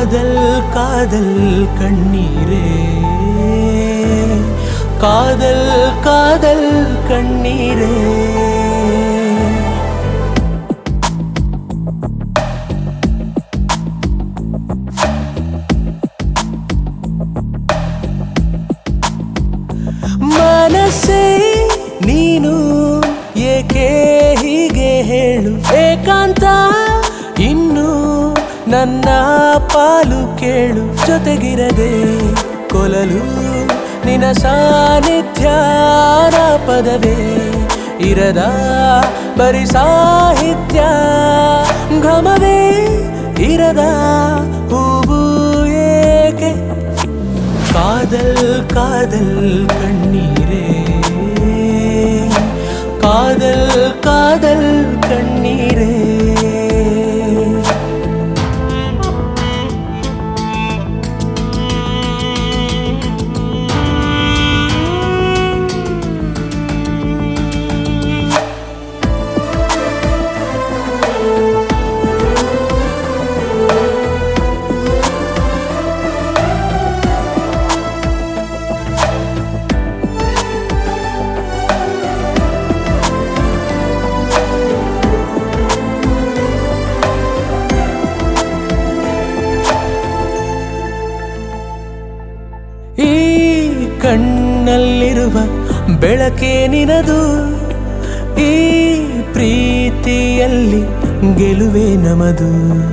காதல் காதல் கண்ணீரே காதல் காதல் கண்ணீரே ಮನಸ್ಸೇ ನೀನು ಏಕೆ ಹೀಗೆ ಹೇಳು ಏಕಾಂತ ಇನ್ನು ನನ್ನ ಪಾಲು ಕೇಳು ಜೊತೆಗಿರದೆ ಕೊಲಲು ನಿನ ಸಾನ್ನಿಧ್ಯ ಪದವೇ ಇರದ ಬರಿ ಸಾಹಿತ್ಯ ಘಮವೇ ಇರದ ಹೂವು ಏಕೆ காதல் காதல் கண்ணீரே காதல் காதல் கண்ணீரே ಈ ಕಣ್ಣಲ್ಲಿರುವ ಬೆಳಕೆ ನಿನದು ಈ ಪ್ರೀತಿಯಲ್ಲಿ ಗೆಲುವೆ ನಮದು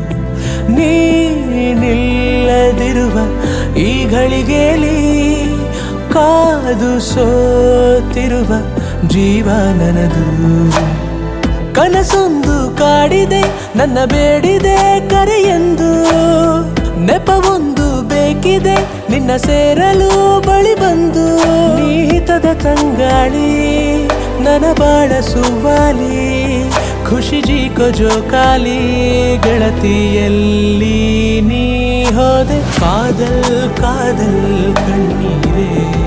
ನೀನಿಲ್ಲದಿರುವ ಈ ಘಳಿಗೆಯಲ್ಲಿ ಕಾದು ಸೋತಿರುವ ಜೀವ ನನದು ಕನಸೊಂದು ಕಾಡಿದೆ ನನ್ನ ಬೇಡಿದೆ ಕರೆಯೆಂದು ನೆಪವೊಂದು ಬೇಕಿದೆ ನಿನ್ನ ಸೇರಲು ಬಳಿ ಬಂದು ನೀತದ ತಂಗಾಳಿ ನನ್ನ ಬಾಳ ಸುವಾಲಿ ಖುಷಿ ಜೀಕೋ ಜೋಕಾಲಿ ಗೆಳತಿಯಲ್ಲಿ ನೀ ಹೋದೆ ಕಾದಲ್ ಕಾದಲ್ ಕಣ್ಣೀರೇ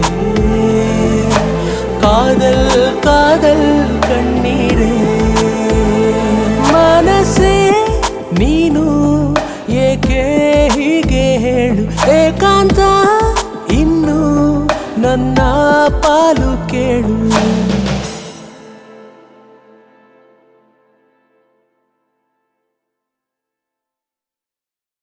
ಕಾದಲ್ ಕಾದಲ್ ಕಣ್ಣೀರೇ ಮನಸ್ಸೇ ನೀನು ಏಕೆ ಹೀಗೆ ಹೇಳು ಏಕಾಂತ ಇನ್ನು ನನ್ನ ಪಾಲು ಕೇಳು